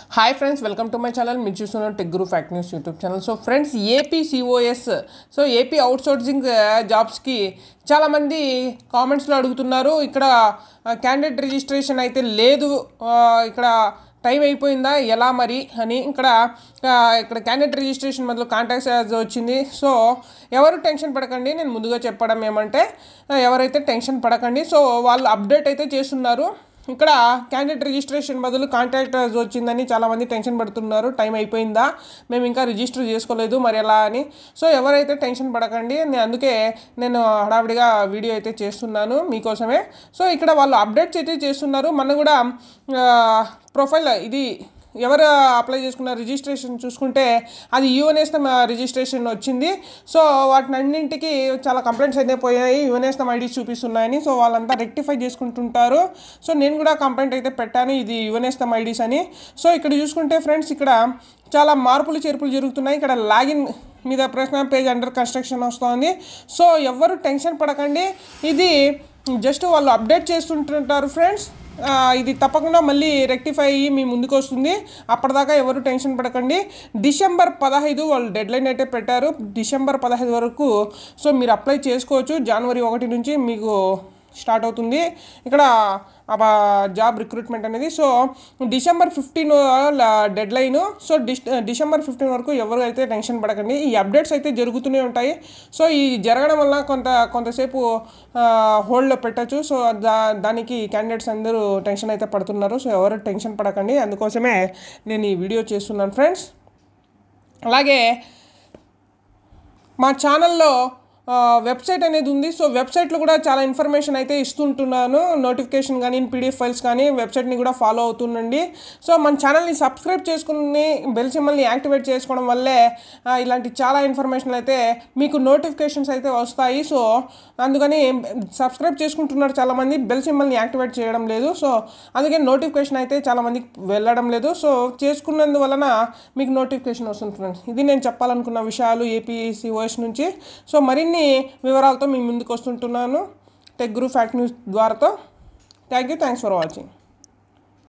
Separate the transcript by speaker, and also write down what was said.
Speaker 1: hi friends welcome to my channel మీరు చూస్తున్న tech guru fact news YouTube channel so friends AP COS so AP outsourcing జాబ్స్కి చాలామంది కామెంట్స్లో అడుగుతున్నారు ఇక్కడ క్యాండిడేట్ రిజిస్ట్రేషన్ అయితే లేదు ఆ, ఇక్కడ టైం అయిపోయిందా ఎలా మరి అని ఇక్కడ ఆ, ఇక్కడ క్యాండిడేట్ రిజిస్ట్రేషన్ మొదలు కాంటాక్ట్స్ యాజ్ వచ్చింది సో ఎవరు టెన్షన్ పడకండి నేను ముందుగా చెప్పడం ఏమంటే ఆ, ఎవరైతే టెన్షన్ పడకండి సో వాళ్ళు అప్డేట్ అయితే చేస్తున్నారు ఇక్కడ క్యాండిడేట్ రిజిస్ట్రేషన్ బదులు కాంటాక్ట్ వచ్చిందని చాలామంది టెన్షన్ పడుతున్నారు టైం అయిపోయిందా మేము ఇంకా రిజిస్టర్ చేసుకోలేదు మరి ఎలా అని సో ఎవరైతే టెన్షన్ పడకండి నేను అందుకే నేను హడావిడిగా వీడియో అయితే చేస్తున్నాను మీకోసమే సో ఇక్కడ వాళ్ళు అప్డేట్స్ అయితే చేస్తున్నారు మన కూడా ప్రొఫైల్ ఇది ఎవరు అప్లై చేసుకున్న రిజిస్ట్రేషన్ చూసుకుంటే అది యువనేస్తం రిజిస్ట్రేషన్ వచ్చింది సో వాటిని అన్నింటికి చాలా కంప్లైంట్స్ అయితే పోయాయి యువనేస్తం ఐడీస్ చూపిస్తున్నాయని సో వాళ్ళంతా రెక్టిఫై చేసుకుంటుంటారు సో నేను కూడా కంప్లైంట్ అయితే పెట్టాను ఇది యువనేస్తం ఐడీస్ అని సో ఇక్కడ చూసుకుంటే ఫ్రెండ్స్ ఇక్కడ చాలా మార్పులు చేర్పులు జరుగుతున్నాయి ఇక్కడ లాగిన్ మీద ప్రశ్న పేజ్ అండర్ కన్స్ట్రక్షన్ వస్తుంది సో ఎవ్వరు టెన్షన్ పడకండి ఇది జస్ట్ వాళ్ళు అప్డేట్ చేస్తుంటుంటారు ఫ్రెండ్స్ ఆ, ఇది తప్పకుండా మళ్ళీ రెక్టిఫై అయ్యి మీ ముందుకు వస్తుంది అప్పటిదాకా ఎవరు టెన్షన్ పడకండి డిసెంబర్ పదహైదు వాళ్ళు డెడ్ లైన్ అయితే పెట్టారు డిసెంబర్ పదహైదు వరకు సో మీరు అప్లై చేసుకోవచ్చు జనవరి ఒకటి నుంచి మీకు స్టార్ట్ అవుతుంది ఇక్కడ ఆ జాబ్ రిక్రూట్మెంట్ అనేది so December fifteen deadline so డిస్ డిసెంబర్ ఫిఫ్టీన్ వరకు ఎవరు అయితే టెన్షన్ పడకండి ఈ అప్డేట్స్ అయితే జరుగుతూనే ఉంటాయి సో ఈ జరగడం వల్ల కొంత కొంతసేపు హోల్డ్లో పెట్టచ్చు సో దా దానికి క్యాండిడేట్స్ అందరూ టెన్షన్ అయితే పడుతున్నారు సో ఎవరు టెన్షన్ పడకండి అందుకోసమే నేను ఈ వీడియో చేస్తున్నాను ఫ్రెండ్స్ అలాగే మా ఛానల్లో వెబ్సైట్ అనేది ఉంది సో వెబ్సైట్లో కూడా చాలా ఇన్ఫర్మేషన్ అయితే ఇస్తుంటున్నాను నోటిఫికేషన్ కానీ పీడిఎఫ్ ఫైల్స్ కానీ వెబ్సైట్ని కూడా ఫాలో అవుతుండండి సో మన ఛానల్ని సబ్స్క్రైబ్ చేసుకుని బెల్ సింబల్ని యాక్టివేట్ చేసుకోవడం వల్లే ఆ, ఇలాంటి చాలా ఇన్ఫర్మేషన్ అయితే మీకు నోటిఫికేషన్స్ అయితే వస్తాయి సో అందుకని సబ్స్క్రైబ్ చేసుకుంటున్నారు చాలామంది బెల్ సింబల్ని యాక్టివేట్ చేయడం లేదు సో అందుకే నోటిఫికేషన్ అయితే చాలామందికి వెళ్ళడం లేదు సో చేసుకున్నందువలన మీకు నోటిఫికేషన్ వస్తుంది ఫ్రెండ్స్ ఇది నేను చెప్పాలనుకున్న విషయాలు ఏపీసీఓఎస్ నుంచి సో మరిన్ని వివరాలతో మీ ముందుకు వస్తుంటున్నాను టెక్ గ్రూ ఫ్యాక్ట్ న్యూస్ ద్వారాతో thank you thanks for watching